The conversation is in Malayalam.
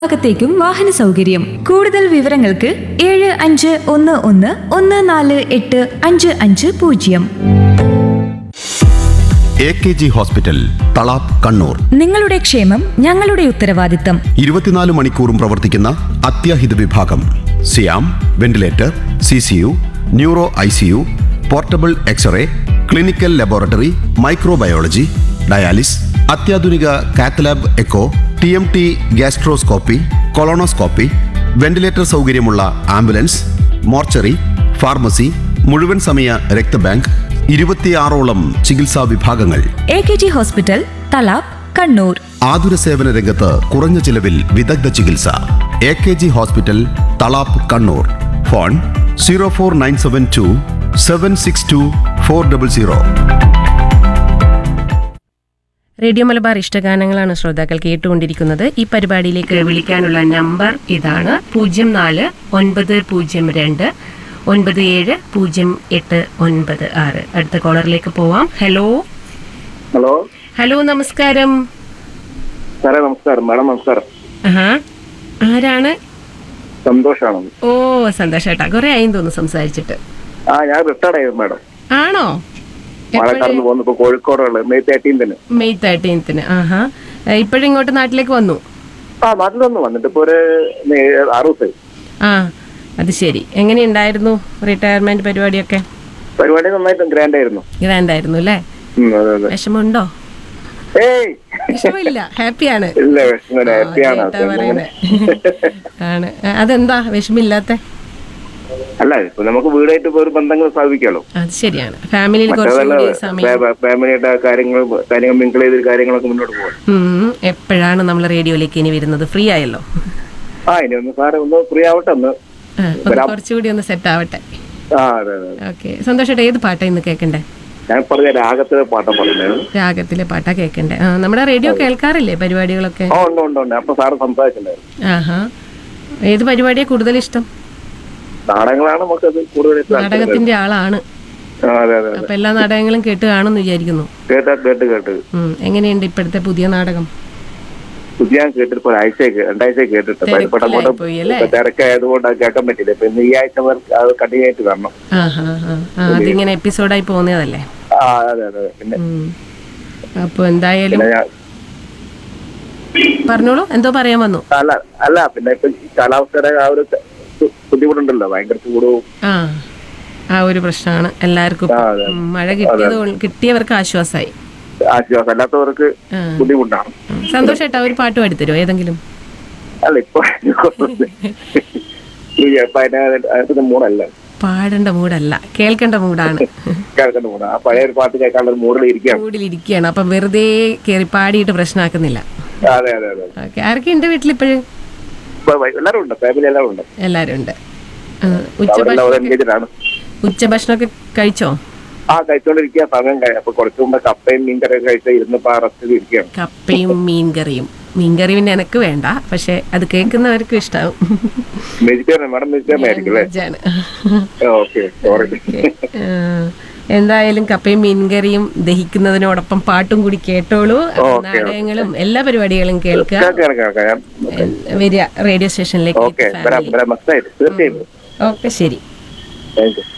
ഭാഗത്തേക്കും വാഹന സൗകര്യം കൂടുതൽ വിവരങ്ങൾക്ക് ഏഴ് അഞ്ച് ഒന്ന് ഒന്ന് ഒന്ന് നാല് എട്ട് അഞ്ച് അഞ്ച് പൂജ്യം A K G hospital Thalap Kannur നിങ്ങളുടെ ക്ഷേമം ഞങ്ങളുടെ ഉത്തരവാദിത്തം ഇരുപത്തിനാല് മണിക്കൂറും പ്രവർത്തിക്കുന്ന അത്യാഹിത വിഭാഗം സിയാം ventilator C C U neuro I C U portable x ray clinical laboratory microbiology dialysis അത്യാധുനിക cath lab echo T M T gastroscopy colonoscopy ventilator സൗകര്യമുള്ള ആംബുലൻസ് മോർച്ചറി ഫാർമസി മുഴുവൻ സമയ രക്തബാങ്ക് ഇരുപത്തിയാറോളം ചികിത്സാ വിഭാഗങ്ങൾ A K G hospital Thalap Kannur ആതുര സേവന രംഗത്ത് കുറഞ്ഞ ചിലവിൽ വിദഗ്ധ ചികിത്സ A K G hospital Thalap Kannur phone zero four nine seven two seven six two four double zero radio Malabar ഇഷ്ടഗാനങ്ങളാണ് ശ്രോതാക്കൾ കേട്ടുകൊണ്ടിരിക്കുന്നത് ഈ പരിപാടിയിലേക്ക് വിളിക്കാനുള്ള നമ്പർ ഇതാണ് പൂജ്യം നാല് ഒൻപത് പൂജ്യം രണ്ട് ഒൻപത് ഏഴ് പൂജ്യം എട്ട് ഒൻപത് ആറ് അടുത്ത കോളറിലേക്ക് പോവാം ഹലോ ഹലോ ഹലോ നമസ്കാരം സാറേ നമസ്കാരം മാഡം നമസ്കാരം ആഹാ ആരാണ് സന്തോഷാണ് ഓ സന്തോഷേട്ടാ കുറെ ആയി തോന്നുന്നു സംസാരിച്ചിട്ട് ആ ഞാൻ റിട്ടയർഡ് ആയിരുന്നു മാഡം ആണോ പാലക്കാട് പോകുന്നു ഇപ്പൊ കോഴിക്കോടുള്ള മെയ് തേർട്ടീൻത്തിന് മെയ് തേർട്ടീൻത്തിന് ആഹാ ഇപ്പോഴും ഇങ്ങോട്ട് നാട്ടിലേക്ക് വന്നു ആ നാട്ടിൽ വന്നു വന്നിട്ട് ഇപ്പൊ ഒരു നേ- ആറ് ദിവസമായി ആ അത് ശരി എങ്ങനെയുണ്ടായിരുന്നു റിട്ടയർമെന്റ് പരിപാടിയൊക്കെ പരിപാടി നന്നായിട്ട് ഗ്രാൻഡ് ആയിരുന്നു ഗ്രാൻഡായിരുന്നു അല്ലേ ഉം, അതെ അതെ വിഷമമുണ്ടോ ഏയ് വിഷമില്ല ഹാപ്പിയാണ് ഇല്ല വിഷമം ഹാപ്പിയാണ് ചേട്ടാ പറയുന്നെ. ആണ് ആ, അതെന്താ വിഷമില്ലാത്ത അല്ല ഇപ്പൊ നമുക്ക് വീടായിട്ട് ഇപ്പൊ ഒരു ബന്ധങ്ങൾ സ്ഥാപിക്കാലോ അത് ശരിയാണ് ഫാമിലിയിൽ മറ്റേതല്ല കുറച്ചുകൂടി സമയം ഫാമിലിയുടെ കാര്യങ്ങൾ കാര്യങ്ങൾ മിങ്കിൾ ചെയ്ത് കാര്യങ്ങളൊക്കെ മുന്നോട്ട് പോകാം ഉം, എപ്പോഴാണ് നമ്മൾ റേഡിയോയിലേക്ക് ഇനി വരുന്നത് ഫ്രീ ആയല്ലോ ആ ഇനി ഒന്ന് സാറേ ഒന്ന് ഫ്രീ ആവട്ടെ ഒന്ന് ആ, ഒന്ന് കുറച്ചുകൂടി ഒന്ന് സെറ്റ് ആവട്ടെ ആ അതെ അതെ ഓക്കെ സന്തോഷേട്ടാ ഏത് പാട്ടാ ഇന്ന് കേൾക്കണ്ടേ ഞാൻ പറഞ്ഞ രാഗത്തിലെ പാട്ടം പറഞ്ഞത് രാഗത്തിലെ പാട്ടാ കേൾക്കണ്ടേ ആ നമ്മുടെ റേഡിയോ കേൾക്കാറില്ലേ പരിപാടികളൊക്കെ ആ ഉണ്ട് ഉണ്ട് ഉണ്ട് അപ്പൊ സാറ് സംസാരിച്ചിട്ടുണ്ടായിരുന്നു ആഹാ ഏത് പരിപാടിയാ കൂടുതൽ ഇഷ്ടം നാടകങ്ങളാണ് നമുക്കത് കൂടുതൽ താല്പര്യം. നാടകത്തിന്റെ ആളാണ് ആ, അതെ അതെ അപ്പൊ എല്ലാ നാടകങ്ങളും കേട്ട് കാണുമെന്ന് വിചാരിക്കുന്നു കേട്ടാ കേട്ട് കേട്ട് ഉം, എങ്ങനെയുണ്ട് ഇപ്പോഴത്തെ പുതിയ നാടകം പുതിയ ഞാൻ കേട്ടിട്ട് ഇപ്പൊ ഒരാഴ്ച രണ്ടാഴ്ച കേട്ടിട്ട് ഇപ്പൊ ഇപ്പൊ അങ്ങോട്ട് പോയി അല്ലേ ഇപ്പൊ തിരക്കായതുകൊണ്ട് അത് കേൾക്കാൻ പറ്റില്ല ഇപ്പൊ ഇന്ന് ഈ ആഴ്ച മുതൽ അത് കണ്ടിന്യൂ ആയിട്ട് വരണം ആഹാ, ആ, ആ, അതിങ്ങനെ എപ്പിസോഡായി പോകുന്നതല്ലേ ആ അതെ അതെ പിന്നെ ഉം. അപ്പൊ എന്തായാലും പിന്നെ ഞാൻ പറഞ്ഞോളൂ എന്തോ പറയാൻ വന്നു അല്ല അല്ല പിന്നെ ഇപ്പൊ ഈ കാലാവസ്ഥയുടെ ആ ഒരു ബു- ബുദ്ധിമുട്ടുണ്ടല്ലോ ഭയങ്കര ചൂടവും ആ ആ ഒരു പ്രശ്നമാണ് എല്ലാവർക്കും ആ, അതെ. ഉം, മഴ കിട്ടിയത് കൊണ്ട്- കിട്ടിയവർക്ക് ആശ്വാസമായി ആശ്വാസം അല്ലാത്തവർക്ക് ആ. ബുദ്ധിമുട്ടാണ് സന്തോഷേട്ടാ ഒരു പാട്ട് പാടിത്തരുമോ ഏതെങ്കിലും അല്ല ഇപ്പൊ ഇപ്പൊ അതിനകത്ത് മൂടല്ല പാടേണ്ട മൂടല്ല കേൾക്കേണ്ട മൂടാണ് കേൾക്കേണ്ട മൂട ആ പഴയ ഒരു പാട്ട് കേൾക്കാനുള്ള ഒരു മൂടിൽ ഇരിക്കുകയാണ് മൂടിലിരിക്കുകയാണ് അപ്പം വെറുതെ കയറി പാടിയിട്ട് പ്രശ്നമാക്കുന്നില്ല അതെ അതെ അതെ ഓക്കെ ആരൊക്കെ ഉണ്ട് വീട്ടിൽ ഇപ്പോഴും ഇപ്പൊ എല്ലാവരും ഉണ്ട് ഫാമിലി എല്ലാവരും ഉണ്ട് എല്ലാരും ഉണ്ട് ആ, അവരെല്ലാം ഉച്ചഭക്ഷണം അവിടെ എൻഗേജഡ് ആണ് ഉച്ചഭക്ഷണമൊക്കെ കഴിച്ചോ ആ കഴിച്ചോണ്ടിരിക്കുക സമയം കഴി അപ്പൊ കുറച്ചു മുമ്പ് കപ്പയും മീൻകറിയൊക്കെ കഴിച്ച് ഇരുന്നിപ്പോ ആ റെസ്റ്റ് ഇരിക്കുകയാണ് കപ്പയും മീൻകറിയും മീൻകറി പിന്നെ എനക്ക് വേണ്ട പക്ഷെ അത് കേൾക്കുന്നവർക്ക് ഇഷ്ടാവും വെജിറ്റേറിയൻ മാഡം വെജിറ്റേറിയൻ ആയിരിക്കും അല്ലേ വെജാണ്. ഓക്കെ സോറി ആ, എന്തായാലും കപ്പയും മീൻകറിയും ദഹിക്കുന്നതിനോടൊപ്പം പാട്ടും കൂടി കേട്ടോളൂ നാടകങ്ങളും എല്ലാ പരിപാടികളും കേൾക്കുക കേൾക്കാം കേൾക്കാം ഞാൻ വരിക റേഡിയോ സ്റ്റേഷനിലേക്ക് ഓക്കെ വരാം വരാം മസ്റ്റായിട്ട് തീർച്ചയായും ഓക്കെ ശരി താങ്ക് യു